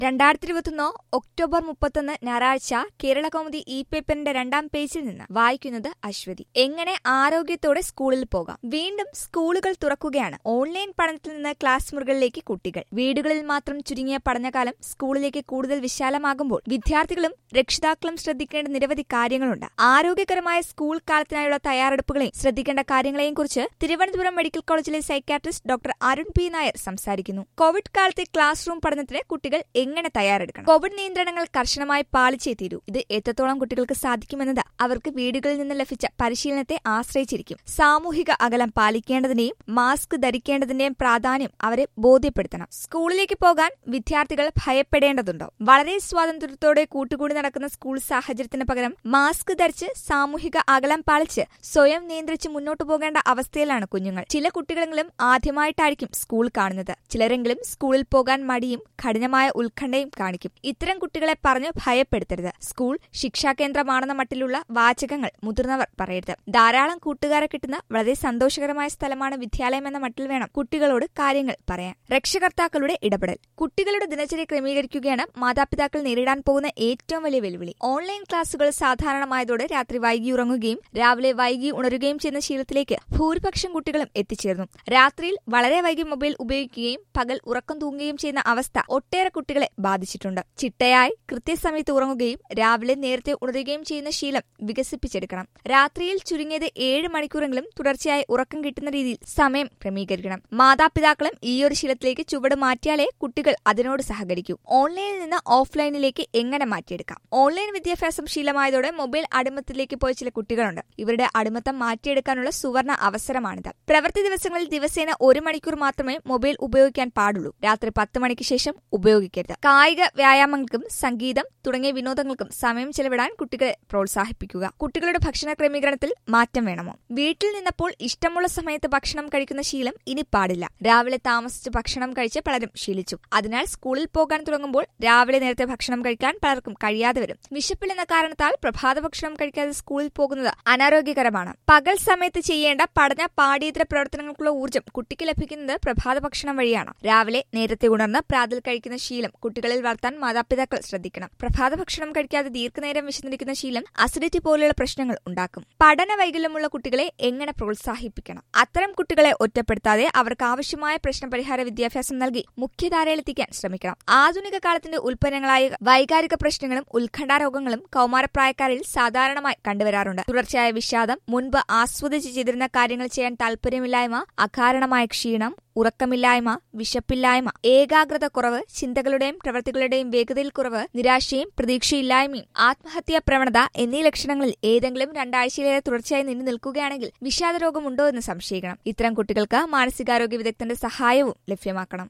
രണ്ടായിരത്തി ഇരുപത്തൊന്ന് ഒക്ടോബർ മുപ്പത്തൊന്ന് ഞായറാഴ്ച കേരള കൗമുദി ഇ പേപ്പറിന്റെ രണ്ടാം പേജിൽ നിന്ന് വായിക്കുന്നത് അശ്വതി എങ്ങനെ ആരോഗ്യത്തോടെ സ്കൂളിൽ പോകാം വീണ്ടും സ്കൂളുകൾ തുറക്കുകയാണ് ഓൺലൈൻ പഠനത്തിൽ നിന്ന് ക്ലാസ് മുറികളിലേക്ക് കുട്ടികൾ വീടുകളിൽ മാത്രം ചുരുങ്ങിയ പഠനകാലം സ്കൂളിലേക്ക് കൂടുതൽ വിശാലമാകുമ്പോൾ വിദ്യാർത്ഥികളും രക്ഷിതാക്കളും ശ്രദ്ധിക്കേണ്ട നിരവധി കാര്യങ്ങളുണ്ട് ആരോഗ്യകരമായ സ്കൂൾ കാലത്തിനായുള്ള തയ്യാറെടുപ്പുകളെയും ശ്രദ്ധിക്കേണ്ട കാര്യങ്ങളെയും കുറിച്ച് തിരുവനന്തപുരം മെഡിക്കൽ കോളേജിലെ psychiatrist doctor Arun P Nair സംസാരിക്കുന്നു കോവിഡ് കാലത്തെ ക്ലാസ് റൂം പഠനത്തിന് കുട്ടികൾ എങ്ങനെ തയ്യാറെടുക്കണം കോവിഡ് നിയന്ത്രണങ്ങൾ കർശനമായി പാലിച്ചേ തീരൂ ഇത് എത്രത്തോളം കുട്ടികൾക്ക് സാധിക്കുമെന്നത് അവർക്ക് വീടുകളിൽ നിന്ന് ലഭിച്ച പരിശീലനത്തെ ആശ്രയിച്ചിരിക്കും സാമൂഹിക അകലം പാലിക്കേണ്ടതിന്റെയും മാസ്ക് ധരിക്കേണ്ടതിന്റെയും പ്രാധാന്യം അവരെ ബോധ്യപ്പെടുത്തണം സ്കൂളിലേക്ക് പോകാൻ വിദ്യാർത്ഥികൾ ഭയപ്പെടേണ്ടതുണ്ടോ വളരെ സ്വാതന്ത്ര്യത്തോടെ കൂട്ടുകൂടി നടക്കുന്ന സ്കൂൾ സാഹചര്യത്തിന് പകരം മാസ്ക് ധരിച്ച് സാമൂഹിക അകലം പാലിച്ച് സ്വയം നിയന്ത്രിച്ച് മുന്നോട്ടു പോകേണ്ട അവസ്ഥയിലാണ് കുഞ്ഞുങ്ങൾ ചില കുട്ടികളെങ്കിലും ആദ്യമായിട്ടായിരിക്കും സ്കൂൾ കാണുന്നത് ചിലരെങ്കിലും സ്കൂളിൽ പോകാൻ മടിയും കഠിനമായ ഉത്കണ്ഠയും കാണിക്കും ഇത്തരം കുട്ടികളെ പറഞ്ഞ് ഭയപ്പെടുത്തരുത് സ്കൂൾ ശിക്ഷാകേന്ദ്രമാണെന്ന മട്ടിലുള്ള വാചകങ്ങൾ മുതിർന്നവർ പറയരുത് ധാരാളം കൂട്ടുകാരെ കിട്ടുന്ന വളരെ സന്തോഷകരമായ സ്ഥലമാണ് വിദ്യാലയം എന്ന മട്ടിൽ വേണം കുട്ടികളോട് കാര്യങ്ങൾ പറയാൻ രക്ഷകർത്താക്കളുടെ ഇടപെടൽ കുട്ടികളുടെ ദിനചര്യ ക്രമീകരിക്കുകയാണ് മാതാപിതാക്കൾ നേരിടാൻ പോകുന്ന ഏറ്റവും വലിയ വെല്ലുവിളി ഓൺലൈൻ ക്ലാസുകൾ സാധാരണമായതോടെ രാത്രി വൈകി ഉറങ്ങുകയും രാവിലെ വൈകി ഉണരുകയും ചെയ്യുന്ന ശീലത്തിലേക്ക് ഭൂരിപക്ഷം കുട്ടികളും എത്തിച്ചേർന്നു രാത്രിയിൽ വളരെ വൈകി മൊബൈൽ ഉപയോഗിക്കുകയും പകൽ ഉറക്കം തൂങ്ങുകയും ചെയ്യുന്ന അവസ്ഥ ഒട്ടേറെ കുട്ടികളെ ബാധിച്ചിട്ടുണ്ട് ചിട്ടയായി കൃത്യസമയത്ത് ഉറങ്ങുകയും രാവിലെ നേരത്തെ ഉണരുകയും ചെയ്യുന്ന ശീലം വികസിപ്പിച്ചെടുക്കണം രാത്രിയിൽ ചുരുങ്ങിയത് ഏഴ് മണിക്കൂറെങ്കിലും തുടർച്ചയായി ഉറക്കം കിട്ടുന്ന രീതിയിൽ സമയം ക്രമീകരിക്കണം മാതാപിതാക്കളും ഈ ഒരു ശീലത്തിലേക്ക് ചുവട് മാറ്റിയാലേ കുട്ടികൾ അതിനോട് സഹകരിക്കൂ ഓൺലൈനിൽ നിന്ന് ഓഫ്ലൈനിലേക്ക് എങ്ങനെ മാറ്റിയെടുക്കാം ഓൺലൈൻ വിദ്യാഭ്യാസം ശീലമായതോടെ മൊബൈൽ അടിമത്തിലേക്ക് പോയ ചില കുട്ടികളുണ്ട് ഇവരുടെ അടിമത്തം മാറ്റിയെടുക്കാനുള്ള സുവർണ അവസരമാണിത് പ്രവൃത്തി ദിവസങ്ങളിൽ ദിവസേന ഒരു മണിക്കൂർ മാത്രമേ മൊബൈൽ ഉപയോഗിക്കാൻ പാടുള്ളൂ രാത്രി പത്ത് മണിക്ക് ശേഷം ഉപയോഗിക്കരുത് കായിക വ്യായാമങ്ങൾക്കും സംഗീതം തുടങ്ങിയ വിനോദങ്ങൾക്കും സമയം ചെലവിടാൻ കുട്ടികളെ പ്രോത്സാഹിപ്പിക്കുക കുട്ടികളുടെ ഭക്ഷണ ക്രമീകരണത്തിൽ മാറ്റം വേണമോ വീട്ടിൽ നിന്നപ്പോൾ ഇഷ്ടമുള്ള സമയത്ത് ഭക്ഷണം കഴിക്കുന്ന ശീലം ഇനി പാടില്ല രാവിലെ താമസിച്ച് ഭക്ഷണം കഴിച്ച് പലരും ശീലിച്ചു അതിനാൽ സ്കൂളിൽ പോകാൻ തുടങ്ങുമ്പോൾ രാവിലെ നേരത്തെ ഭക്ഷണം കഴിക്കാൻ പലർക്കും കഴിയാതെ വരും വിശപ്പില്ലെന്ന കാരണത്താൽ പ്രഭാത ഭക്ഷണം കഴിക്കാതെ സ്കൂളിൽ പോകുന്നത് അനാരോഗ്യകരമാണ് പകൽ സമയത്ത് ചെയ്യേണ്ട പഠന പാഠ്യേതര പ്രവർത്തനങ്ങൾക്കുള്ള ഊർജ്ജം കുട്ടിക്ക് ലഭിക്കുന്നത് പ്രഭാത ഭക്ഷണം വഴിയാണ് രാവിലെ നേരത്തെ ഉണർന്ന് പ്രാതൽ കഴിക്കുന്ന ശീലം കുട്ടികളിൽ വളർത്താൻ മാതാപിതാക്കൾ ശ്രദ്ധിക്കണം പ്രഭാത ഭക്ഷണം കഴിക്കാതെ ദീർഘനേരം വിശന്നിരിക്കുന്ന ശീലം അസിഡിറ്റി പോലെയുള്ള പ്രശ്നങ്ങൾ ഉണ്ടാക്കും പഠന വൈകല്യമുള്ള കുട്ടികളെ എങ്ങനെ പ്രോത്സാഹിപ്പിക്കണം അത്തരം കുട്ടികളെ ഒറ്റപ്പെടുത്താതെ അവർക്ക് ആവശ്യമായ പ്രശ്നപരിഹാര വിദ്യാഭ്യാസം നൽകി മുഖ്യധാരയിലെത്തിക്കാൻ ശ്രമിക്കണം ആധുനിക കാലത്തിന്റെ ഉൽപ്പന്നങ്ങളായ വൈകാരിക പ്രശ്നങ്ങളും ഉത്കണ്ഠാരോഗങ്ങളും കൗമാരപ്രായക്കാരിൽ സാധാരണമായി കണ്ടുവരാറുണ്ട് തുടർച്ചയായ വിഷാദം മുൻപ് ആസ്വദിച്ച് ചെയ്തിരുന്ന കാര്യങ്ങൾ ചെയ്യാൻ താല്പര്യമില്ലായ്മ അകാരണമായ ക്ഷീണം ഉറക്കമില്ലായ്മ വിശപ്പില്ലായ്മ ഏകാഗ്രത കുറവ് ചിന്തകളുടെയും പ്രവൃത്തികളുടെയും വേഗതയിൽ കുറവ് നിരാശയും പ്രതീക്ഷയില്ലായ്മയും ആത്മഹത്യാ പ്രവണത എന്നീ ലക്ഷണങ്ങളിൽ ഏതെങ്കിലും രണ്ടാഴ്ചയിലേറെ തുടർച്ചയായി നിന്നു നിൽക്കുകയാണെങ്കിൽ വിഷാദരോഗമുണ്ടോ എന്ന് സംശയിക്കണം ഇത്തരം കുട്ടികൾക്ക് മാനസികാരോഗ്യ വിദഗ്ധന്റെ സഹായവും ലഭ്യമാക്കണം